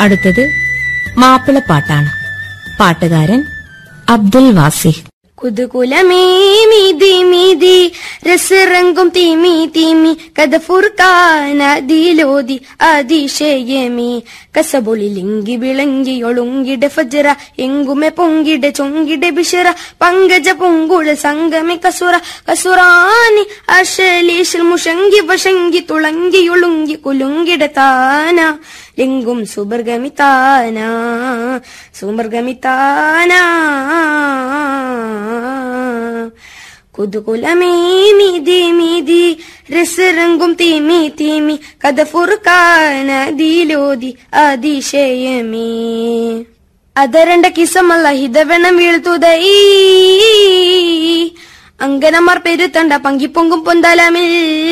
അടുത്തത് മാപ്പിളപ്പാട്ടാണ് പാട്ടുകാരൻ അബ്ദുൽ വാസിഹ് കുതുകുലമേ മീതി മീതി രസറങ്കും തീമി തീമി കഥ ഫുർക്കാനതിലോതി അതിശയമേ കസബൊളിലിങ്കി വിളങ്കി ഒളുങ്കിടെ ഫജറ എങ്കുമെ പൊങ്കിടെ ചൊങ്കിടെ ബിഷറ പങ്കജ പൊങ്കുള സംഗമെ കസുറ കസുറാനി അശലീശിൽ മുഷങ്കി വശങ്കി തുളങ്കി ഒളുങ്കി കുലുങ്കിടെ താന ലിംഗും സുബർഗമിതാന സുബർഗമിതാന കുതുകുലമേ മീതി മീതി രസരംഗും തീമി തീമി കഥ ഫുർക്കാനതിലോതി അതിശയമേ അതരണ്ട കിസമല്ല ഹിതവെണ്ണം വീഴ്ത്തുതൈ അങ്കനമാർ പെരുത്തണ്ട പങ്കിപ്പൊങ്കും പൊന്തലമിൽ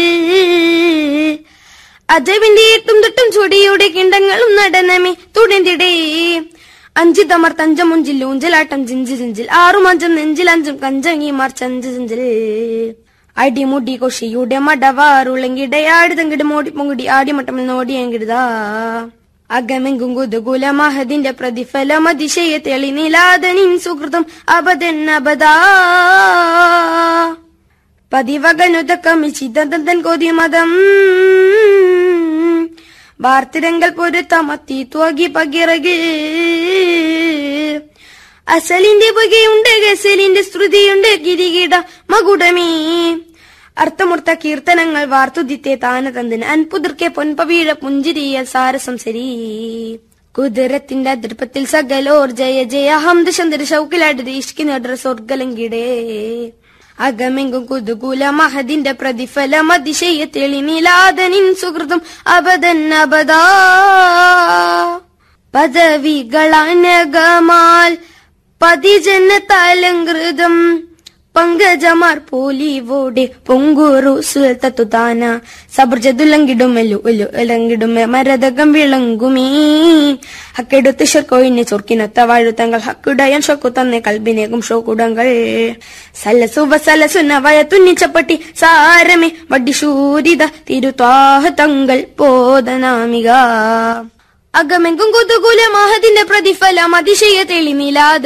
അജവിന്റെ എട്ടും തൊട്ടും ചൊടിയുടെ കിണ്ടങ്ങളും നടനമേ തുടിന്തിടേ അഞ്ചു തമർ തഞ്ചമുഞ്ചിൽ ഊഞ്ചലാട്ടം ജിഞ്ചി ജിഞ്ചിൽ ആറും അഞ്ചും നെഞ്ചിൽ അഞ്ചും കഞ്ചങ്ങിമാർ ചഞ്ചു ചിഞ്ചിൽ അടിമുടി കൊഷിയുടെ മടവാറുളങ്കിടയാടി തങ്കിട് മോടി പൊങ്കിടി ആടിമട്ടം നോടിയെങ്കിടുതാ അകമെങ്കും കുതുകുല മഹദിന്റെ പ്രതിഫലം അതിശയ തെളി നിലാദനിൻ സുഹൃതം അബദൻ അബദാ പതിവകനുതക്കമിച്ചിതന്തൻ കൊതിമതം വാർത്തിരങ്കൽ പൊരുത്തമത്തി തുവകി പകിറകി അസലിന്റെ പുകയുണ്ട് ഗസലിന്റെ ശ്രുതിയുണ്ട് കിരികിട മകുടമേ അർത്ഥമുർത്ത കീർത്തനങ്ങൾ വാർത്തുദിത്തെ താനതന്തിന് അൻപുതിർക്കെ പൊൻപവീഴ പുഞ്ചിരിയ സാരസം ശരി കുതിരത്തിന്റെ അതിർപ്പത്തിൽ സകലോർ ജയ ജയ ഹംദ ചന്ദ്ര ഷൗക്കിലായിട്ട് ഇഷ്കി നേടർ സ്വർഗലങ്കിടേ അകമെങ്കും കുതുകൂല മഹദിന്റെ പ്രതിഫലം അതിശയ തെളി നീലാദനിൻ സുഹൃതം അബദൻ അബദാ പദവികളനഗമാൽ പതിജന തലങ്കൃതം പങ്കജമാർ പോലിവോടെ പൊങ്കൂറു സുൽത്തത്തുതാന സബർജതുലങ്കിടുമെല്ലു ഒലു ഇളങ്കിടുമെ മരതകം വിളങ്ങുമേ ഹക്കെടുത്ത് ഷർക്കോയിനെ ചൊർക്കിനൊത്ത വാഴുത്തങ്ങൾ ഹക്കുടയൻ ഷൊക്കു തന്നെ കൽബിനേകും ഷോക്കുടങ്ങൾ സലസുവ സലസുന വയ തുന്നിച്ചപ്പട്ടി സാരമേ വടിശൂരിത തിരുത്വാഹ തങ്ങൾ പോതനാമിക അകമെങ്കും കുതുകുല മഹദിന്റെ പ്രതിഫലം അതിശയ തെളിമിലാതെ